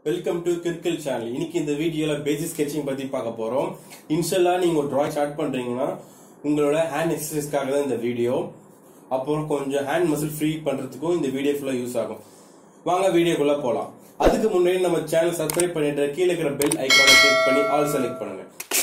welcome to கிரிக்கல் channel இன்னைக்கு இந்த வீடியோல பேசிக் ஸ்கெட்சிங் பத்தி பார்க்க போறோம் இன்ஷல்லா நீங்க ஒரு டிராயிங் ஸ்டார்ட் பண்றீங்கன்னா உங்களோட ஹேண்ட் எக்ஸசைஸ்க்காக தான் இந்த வீடியோ அப்புறம் கொஞ்சம் ஹேண்ட் மசில் ஃப்ரீ பண்றதுக்கும் இந்த வீடியோ ஃபுல்லா யூஸ் ஆகும் வாங்க வீடியோக்குள்ள போலாம் அதுக்கு முன்னாடி நம்ம சேனல் சப்ஸ்கிரைப் பண்ணிட்டு கீழே இருக்கிற பெல் ஐக்கானை கிளிக் பண்ணி ஆல் செலக்ட் பண்ணுங்க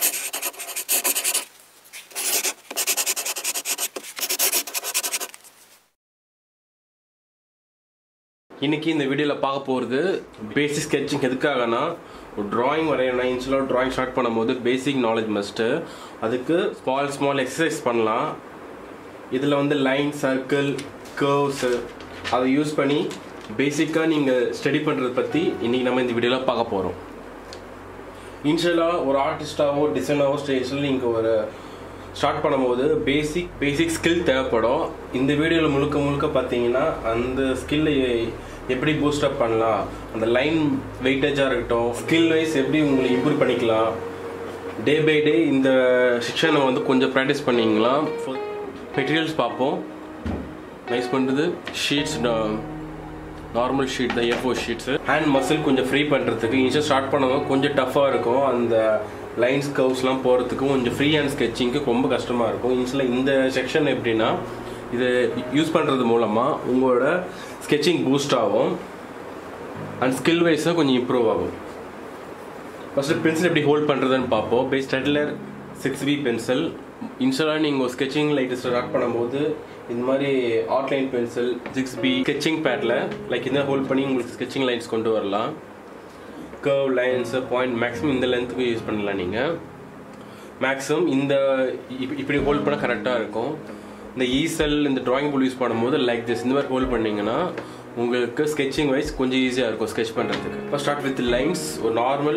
இன்னைக்கு இந்த வீடியோவில் பார்க்க போகிறது பேசிக் ஸ்கெட்சிங் எதுக்காகனா ஒரு டிராயிங் வரையணும் இன்ஸ்டலாக டிராயிங் ஸ்டார்ட் பண்ணும்போது பேசிக் நாலேஜ் மஸ்ட்டு அதுக்கு ஸ்மால் ஸ்மால் எக்ஸசைஸ் பண்ணலாம் இதில் வந்து லைன் சர்க்கிள் கர்வ்ஸு அதை யூஸ் பண்ணி பேசிக்காக நீங்கள் ஸ்டடி பண்ணுறதை பற்றி இன்றைக்கி நம்ம இந்த வீடியோவில் பார்க்க போகிறோம் இன்ஷியலாக ஒரு ஆர்டிஸ்டாவோ டிசைனாவோ ஸ்டேஜில் நீங்கள் ஒரு ஸ்டார்ட் பண்ணும்போது பேசிக் பேசிக் ஸ்கில் தேவைப்படும் இந்த வீடியோவில் முழுக்க முழுக்க பார்த்தீங்கன்னா அந்த ஸ்கில்லை எப்படி பூஸ்ட் அப் பண்ணலாம் அந்த லைன் வெயிட்டேஜாக இருக்கட்டும் ஸ்கில் வைஸ் எப்படி உங்களை இம்ப்ரூவ் பண்ணிக்கலாம் டே பை டே இந்த செக்ஷனை வந்து கொஞ்சம் ப்ராக்டிஸ் பண்ணிங்களா மெட்டீரியல்ஸ் பார்ப்போம் நைஸ் பண்ணுறது ஷீட்ஸ் நார்மல் ஷீட் தான் ஏஃபோ ஷீட்ஸு ஹேண்ட் மசில் கொஞ்சம் ஃப்ரீ பண்ணுறதுக்கு இன்ஸ்டா ஸ்டார்ட் பண்ணவும் கொஞ்சம் டஃப்பாக இருக்கும் அந்த லைன்ஸ் கர்வ்ஸ்லாம் போகிறதுக்கும் கொஞ்சம் ஃப்ரீ ஹேண்ட் ஸ்கெட்சிங்க்கு ரொம்ப கஷ்டமாக இருக்கும் இன்ஸ்டில் இந்த செக்ஷன் எப்படின்னா இது யூஸ் பண்ணுறது மூலமாக உங்களோட ஸ்கெட்சிங் பூஸ்ட் ஆகும் அண்ட் ஸ்கில் வைஸும் கொஞ்சம் இம்ப்ரூவ் ஆகும் ஃபஸ்ட்டு பென்சில் எப்படி ஹோல்ட் பண்ணுறதுன்னு பார்ப்போம் பேஸ் ஸ்டட்லர் சிக்ஸ் பி பென்சில் இன்ஸ்டலாக நீங்கள் ஸ்கெட்சிங் லைட் ஸ்டார்ட் பண்ணும்போது இந்த மாதிரி outline pencil six B sketching பேட்டில் லைக் இந்த ஹோல்ட் பண்ணி உங்களுக்கு ஸ்கெட்சிங் லைன்ஸ் கொண்டு வரலாம் கர்வ் லைன்ஸு பாயிண்ட் மேக்ஸிமம் இந்த லென்த்துக்கு யூஸ் பண்ணலாம் நீங்கள் மேக்ஸிமம் இந்த இப் இப்படி ஹோல்ட் பண்ணால் கரெக்டாக இருக்கும் இந்த ஈசல் இந்த ட்ராயிங் போல் யூஸ் பண்ணும்போது லைக் திஸ் இந்த மாதிரி ஹோல்ட் பண்ணிங்கன்னா உங்களுக்கு ஸ்கெட்சிங் வைஸ் கொஞ்சம் ஈஸியாக இருக்கும் ஸ்கெட்ச் பண்ணுறதுக்கு ஃபஸ்ட் ஸ்டார்ட் வித் லைன்ஸ் ஒரு நார்மல்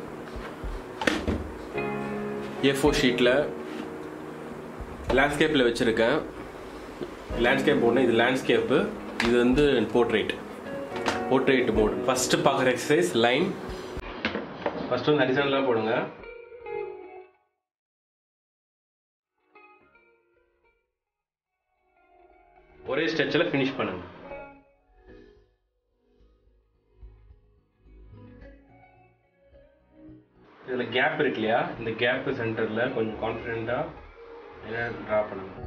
ஏஃபோ ஷீட்டில் லேண்ட்ஸ்கேப்பில் வச்சுருக்கேன் லேண்ட்ஸ்கேப் ஒன்று இது லேண்ட்ஸ்கேப்பு இது வந்து போர்ட்ரேட் போர்ட்ரேட் மோட் ஃபஸ்ட்டு பார்க்குற எக்ஸசைஸ் லைன் ஃபஸ்ட்டு வந்து ஹரிசானலாக போடுங்க ஒரே ஸ்ட்ரெச்சில் ஃபினிஷ் பண்ணுங்க இதில் கேப் இருக்கு இல்லையா இந்த கேப் சென்டரில் கொஞ்சம் கான்ஃபிடென்ட்டாக என்ன ட்ரா பண்ணுங்க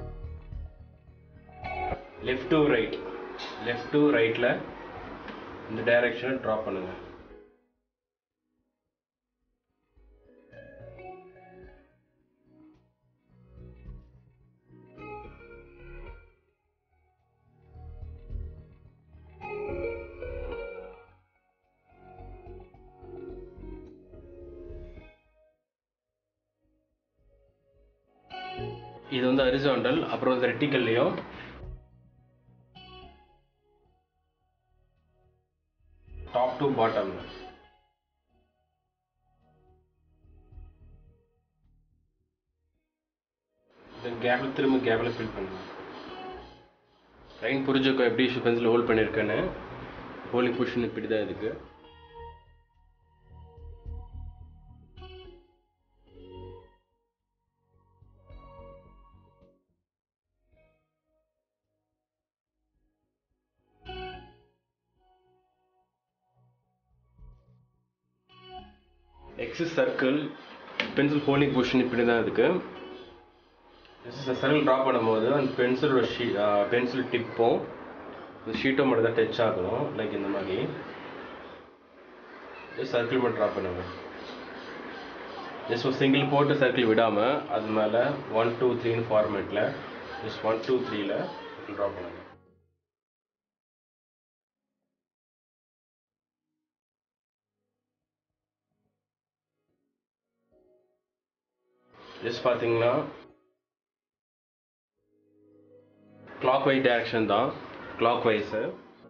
left to right left to ரைட்டில் இந்த டைரக்ஷனை ட்ரா பண்ணுங்க இது வந்து ஹரிசாண்டல் அப்புறம் வந்து ரெட்டிக்கல்லையும் டாப் டு பாட்டம் இந்த கேப்பில் திரும்ப கேப்பில் ஃபில் பண்ணுங்க லைன் புரிஞ்சுக்கோ எப்படி பென்சில் ஹோல்ட் பண்ணியிருக்கேன்னு ஹோலிங் பொசிஷன் இப்படி தான் இருக்கு எக்ஸஸ் சர்க்கிள் பென்சில் ஹோல்டிங் பொசிஷன் இப்படி தான் இருக்கு சர்க்கிள் ட்ரா பண்ணும்போது அந்த பென்சிலோட ஷீ பென்சில் டிப்பும் இந்த ஷீட்டும் மட்டும் தான் டச் ஆகணும் லைக் இந்த மாதிரி ஜஸ்ட் சர்க்கிள் மட்டும் ட்ரா பண்ணுங்க ஜஸ்ட் ஒரு சிங்கிள் போட்டு சர்க்கிள் விடாமல் அது மேலே ஒன் டூ த்ரீன்னு ஃபார்மேட்டில் ஜஸ்ட் ஒன் டூ த்ரீல சர்க்கிள் ட்ரா பண்ணுங்க ஜஸ்ட் பார்த்தீங்கன்னா கிளாக் வைஸ் டைரக்ஷன் தான் கிளாக் வைஸு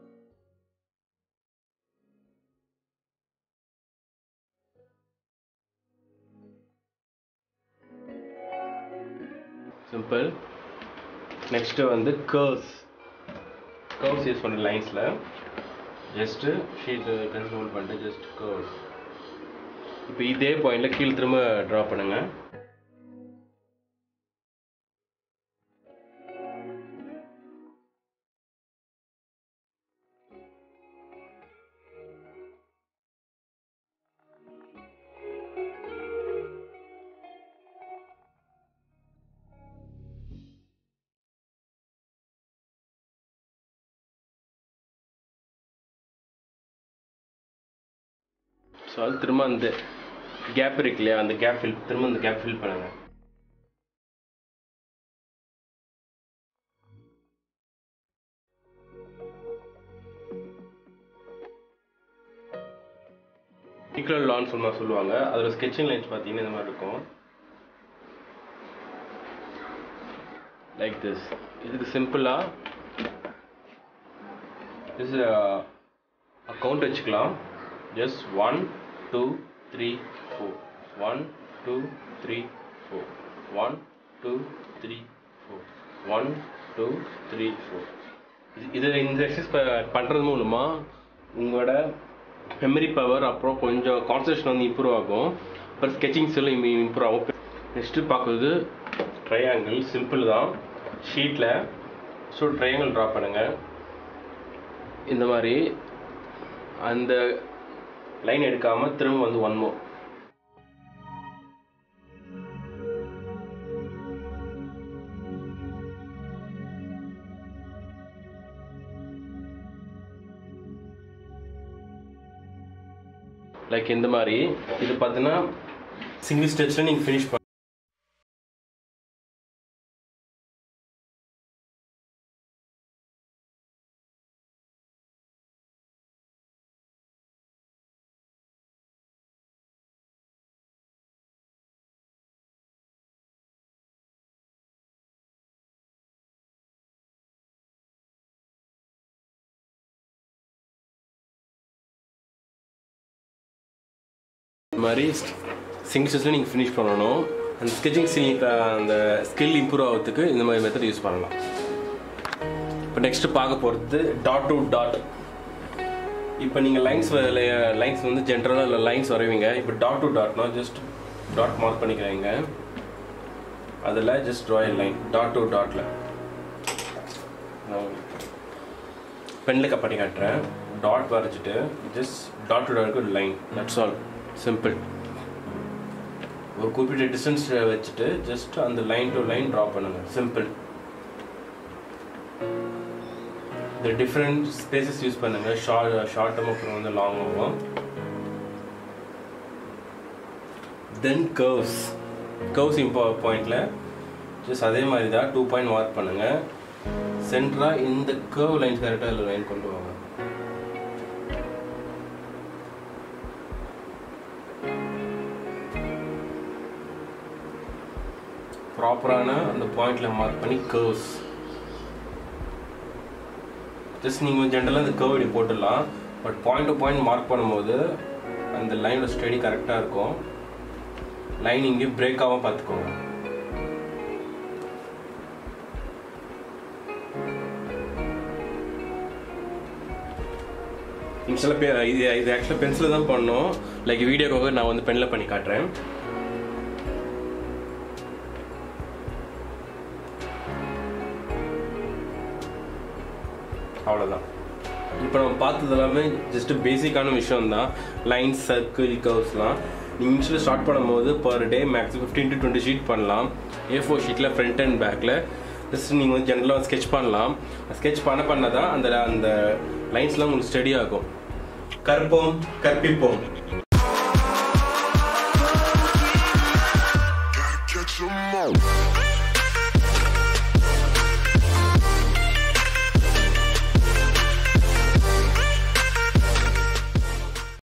சிம்பிள் நெக்ஸ்ட்டு வந்து கர்வ்ஸ் கர்வ்ஸ் யூஸ் பண்ணுற லைன்ஸில் ஜஸ்ட்டு ஷீட்டு பென்சில் ஹோல்ட் பண்ணிட்டு ஜஸ்ட் கர்வ்ஸ் இப்போ இதே பாயிண்டில் கீழே திரும்ப ட்ரா பண்ணுங்கள் ஸோ அது திரும்ப அந்த கேப் இருக்கு இல்லையா அந்த கேப் ஃபில் திரும்ப அந்த கேப் ஃபில் பண்ணுங்க ஈக்குவல் லான்னு சொன்னா சொல்லுவாங்க அதோட ஸ்கெட்சிங் லைன்ஸ் பார்த்தீங்கன்னா இந்த மாதிரி இருக்கும் லைக் திஸ் இதுக்கு சிம்பிளாக திஸ் அக்கௌண்ட் வச்சுக்கலாம் just one two three four one two three four one two three four one two three four இது இந்த எக்ஸசைஸ் பண்ணுறது மூலமாக உங்களோட மெமரி பவர் அப்புறம் கொஞ்சம் கான்சன்ட்ரேஷன் வந்து இம்ப்ரூவ் ஆகும் அப்புறம் ஸ்கெச்சிங் ஸ்கில் இம்ப்ரூவ் ஆகும் நெக்ஸ்ட்டு பார்க்குறது ட்ரையாங்கிள் சிம்பிள் தான் ஷீட்டில் ஸோ ட்ரையாங்கிள் ட்ரா பண்ணுங்கள் இந்த மாதிரி அந்த லைன் எடுக்காமல் திரும்ப வந்து ஒன் மோ லைக் இந்த மாதிரி இது பார்த்தீங்கன்னா சிங்கிள் ஸ்டெச்சில் நீங்கள் ஃபினிஷ் பண்ண இந்த மாதிரி சிங்கிள் ஸ்டெச்சில் நீங்கள் ஃபினிஷ் பண்ணணும் அந்த ஸ்கெச்சிங் ஸ்கில் அந்த ஸ்கில் இம்ப்ரூவ் ஆகிறதுக்கு இந்த மாதிரி மெத்தட் யூஸ் பண்ணலாம் இப்போ நெக்ஸ்ட்டு பார்க்க போகிறது டாட் டு டாட் இப்போ நீங்கள் லைன்ஸ் லைன்ஸ் வந்து ஜென்ரலாக லைன்ஸ் வரைவீங்க இப்போ டாட் டு டாட்னா ஜஸ்ட் டாட் மார்க் பண்ணிக்கிறீங்க அதில் just draw line dot to டாட்டில் பெண்ணில் கப்படி காட்டுறேன் டாட் வரைச்சிட்டு ஜஸ்ட் டாட் டு டாட்க்கு லைன் தட்ஸ் ஆல் சிம்பிள் ஒரு குறிப்பிட்ட டிஸ்டன்ஸ் வச்சுட்டு ஜஸ்ட் அந்த லைன் டு லைன் ட்ரா பண்ணுங்க சிம்பிள் இந்த டிஃப்ரெண்ட் ஸ்பேசஸ் யூஸ் பண்ணுங்க ஷார்ட் ஷார்ட்டும் அப்புறம் வந்து லாங்கும் தென் கர்வ்ஸ் கர்வ்ஸ் இம்போ பாயிண்ட்ல ஜஸ்ட் அதே மாதிரி தான் டூ பாயிண்ட் மார்க் பண்ணுங்க சென்டரா இந்த கர்வ் லைன்ஸ் கரெக்டாக இல்லை லைன் கொண்டு வாங்க ப்ராப்பரான அந்த பாயிண்ட்ல மார்க் பண்ணி கர்வ்ஸ் ஜஸ்ட் நீங்கள் ஜென்ரலாக அந்த கர்வ் இப்படி போட்டுடலாம் but point to point mark பண்ணும்போது அந்த லைனோட ஸ்டடி கரெக்டாக இருக்கும் லைன் இங்கே பிரேக் ஆகாம பார்த்துக்கோங்க சில பேர் இது இது ஆக்சுவலாக பென்சில் தான் பண்ணோம் லைக் வீடியோக்காக நான் வந்து பெனில் பண்ணி காட்டுறேன் அவ்வளோதான் இப்போ நம்ம பார்த்தது எல்லாமே ஜஸ்ட் பேசிக்கான விஷயம் தான் லைன்ஸ் சர்க்கிள் கர்வ்ஸ்லாம் நீங்கள் இனிஷியல் ஸ்டார்ட் பண்ணும்போது per day maximum fifteen to twenty sheet பண்ணலாம் ஏ ஃபோர் ஷீட்டில் ஃப்ரண்ட் அண்ட் பேக்கில் ஜஸ்ட் நீங்கள் வந்து ஜென்ரலாக ஸ்கெச் பண்ணலாம் ஸ்கெச் பண்ண பண்ண தான் அந்த அந்த லைன்ஸ்லாம் உங்களுக்கு ஸ்டடி ஆகும் கற்போம் கற்பிப்போம்